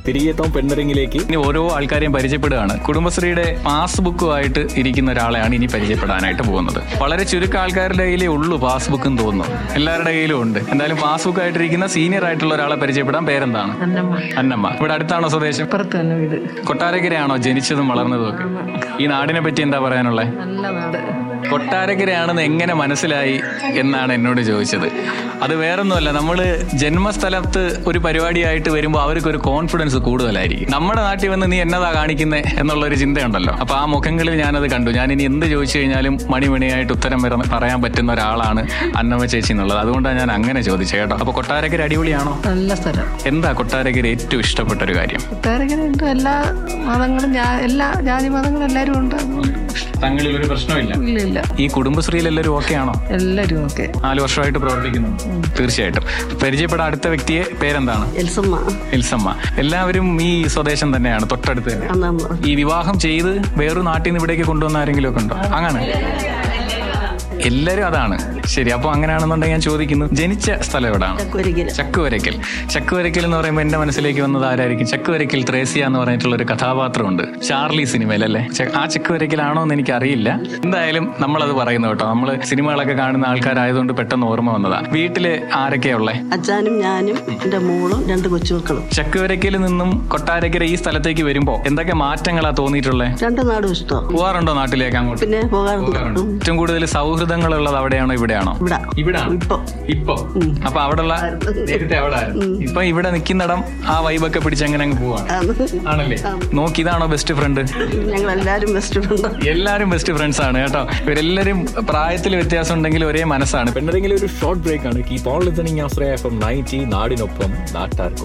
തിരികെ എത്താം പെണ്ണറിങ്ങിലേക്ക് ഇനി ഓരോ ആൾക്കാരെയും പരിചയപ്പെടുകയാണ് കുടുംബശ്രീയുടെ പാസ്ബുക്കുമായിട്ട് ഇരിക്കുന്ന ഒരാളെയാണ് ഇനി പരിചയപ്പെടാനായിട്ട് പോകുന്നത് വളരെ ചുരുക്കം ആൾക്കാരുടെ കയ്യിലേ ഉള്ളൂ പാസ്ബുക്ക് എന്ന് തോന്നുന്നു എല്ലാവരുടെ കയ്യിലും ഉണ്ട് എന്തായാലും പാസ്ബുക്ക് ആയിട്ടിരിക്കുന്ന സീനിയർ ആയിട്ടുള്ള ഒരാളെ പരിചയപ്പെടാൻ പേരെന്താണ് അന്നമ്മ അന്നമ്മ ഇവിടെ അടുത്താണോ സ്വദേശം ഇപ്പുറത്ത് തന്നെ വീട് കൊട്ടാരക്കരയാണോ ജനിച്ചതും വളർന്നതും ഒക്കെ ഈ നാടിനെ പറ്റി എന്താ പറയാനുള്ളത് നല്ല നാട് കൊട്ടാരക്കരയാണെന്ന് എങ്ങനെ മനസ്സിലായി എന്നാണ് എന്നോട് ചോദിച്ചത് അത് വേറൊന്നുമല്ല നമ്മൾ ജന്മസ്ഥലത്ത് ഒരു പരിപാടിയായിട്ട് വരുമ്പോൾ അവർക്ക് ഒരു കോൺഫിഡൻസ് കൂടുതലായിരിക്കും നമ്മുടെ നാട്ടിൽ വന്ന് നീ എന്നതാ കാണിക്കുന്നേ എന്നുള്ള ഒരു ചിന്തയുണ്ടല്ലോ അപ്പൊ ആ മുഖങ്ങളിൽ ഞാനത് കണ്ടു ഞാൻ ഇനി എന്ത് ചോദിച്ചു കഴിഞ്ഞാലും മണിമണിയായിട്ട് ഉത്തരം വര പറയാൻ പറ്റുന്ന ഒരാളാണ് അന്നമ്മ ചേച്ചി എന്നുള്ളത് അതുകൊണ്ടാണ് ഞാൻ അങ്ങനെ ചോദിച്ചത് കേട്ടോ അപ്പൊ കൊട്ടാരക്കര അടിപൊളിയാണോ നല്ല സ്ഥലം എന്താ കൊട്ടാരക്കര ഏറ്റവും ഇഷ്ടപ്പെട്ട ഒരു കാര്യം കൊട്ടാരക്കര ഉണ്ട് എല്ലാ മതങ്ങളും ജാ- എല്ലാ ജാതി മതങ്ങളും എല്ലാവരും ഉണ്ട് അതുകൊണ്ട് തങ്ങളിൽ ഒരു പ്രശ്നമില്ല ഇല്ല ഇല്ല ഈ കുടുംബശ്രീയിൽ എല്ലാവരും ഓക്കെ ആണോ എല്ലാവരും ഒക്കെ നാല് വർഷമായിട്ട് പ്രവർത്തിക്കുന്നു തീർച്ചയായിട്ടും പരിചയപ്പെടാൻ അടുത്ത വ്യക്തിയെ പേരെന്താണ് എൽസമ്മ എൽസമ്മ എല്ലാവരും ഈ സ്വദേശം തന്നെയാണ് തൊട്ടടുത്ത് തന്നെ അന്നമ്മ ഈ വിവാഹം ചെയ്ത് വേറൊരു നാട്ടിൽ നിന്ന് ഇവിടേക്ക് കൊണ്ടുവന്ന ആരെങ്കിലും ഒക്കെ ഉണ്ടോ അങ്ങനെ എല്ലാരും അതാണ് ശരി അപ്പൊ അങ്ങനെയാണെന്നുണ്ടെങ്കിൽ ഞാൻ ചോദിക്കുന്നു ജനിച്ച സ്ഥലം എവിടാണ് ഒരിക്കലും ചക്കുവരക്കൽ ചക്കുവരക്കൽ എന്ന് പറയുമ്പോൾ എന്റെ മനസ്സിലേക്ക് വന്നത് ആരായിരിക്കും ചക്കുവരക്കൽ ത്രേസ്യ എന്ന് പറഞ്ഞിട്ടുള്ള ഒരു കഥാപാത്രമുണ്ട് ചാർലി സിനിമയിലല്ലേ ച- ആ ചക്കുവരക്കലാണോ എന്ന് എനിക്ക് അറിയില്ല എന്തായാലും നമ്മളത് പറയുന്നു കേട്ടോ നമ്മൾ സിനിമകളൊക്കെ കാണുന്ന ആൾക്കാരായതുകൊണ്ട് പെട്ടെന്ന് ഓർമ്മ വന്നതാ വീട്ടില് ആരൊക്കെയാ ഉള്ളേ അച്ഛനും ഞാനും എൻ്റെ മോളും രണ്ട് കൊച്ചുമക്കളും ചക്കുവരക്കയിൽ നിന്നും കൊട്ടാരക്കര ഈ സ്ഥലത്തേക്ക് വരുമ്പോ എന്തൊക്കെ മാറ്റങ്ങളാ തോന്നിയിട്ടുള്ളത് രണ്ട് നാടും ഇഷ്ടം പോവാറുണ്ടോ നാട്ടിലേക്ക് അങ്ങോട്ട് പിന്നെ പോകാറുണ്ട് ഉം. ഏറ്റവും കൂടുതൽ സൗഹൃദങ്ങൾ ഉള്ളത് അവിടെയാണോ ഇവിടെയാണോ ഇവിടെ ഇവിടാണ് ഇപ്പൊ ഇപ്പൊ അപ്പൊ അവിടെയുള്ള നേരത്തെ അവിടെ ആയിരുന്നു ഇപ്പൊ ഇവിടെ നിൽക്കുന്നിടം ആ വൈബൊക്കെ പിടിച്ച് അങ്ങനെ അങ്ങ് പോവാണ് ആണല്ലേ നോക്കി ഇതാണോ ബെസ്റ്റ് ഫ്രണ്ട് ഞങ്ങൾ എല്ലാവരും ബെസ്റ്റ് ഫ്രണ്ട് എല്ലാരും ബെസ്റ്റ് ഫ്രണ്ട്സ് ആണ് കേട്ടോ ഇവരെല്ലാരും പ്രായത്തിൽ വ്യത്യാസം ഉണ്ടെങ്കിൽ ഒരേ മനസ്സാണ് പെണ്ണറിങ്ങിലെ ഒരു ഷോർട്ട് ബ്രേക്ക് ആണ് keep on listening Aashraya F M ninety നാടിനൊപ്പം നാട്ടാർക്കും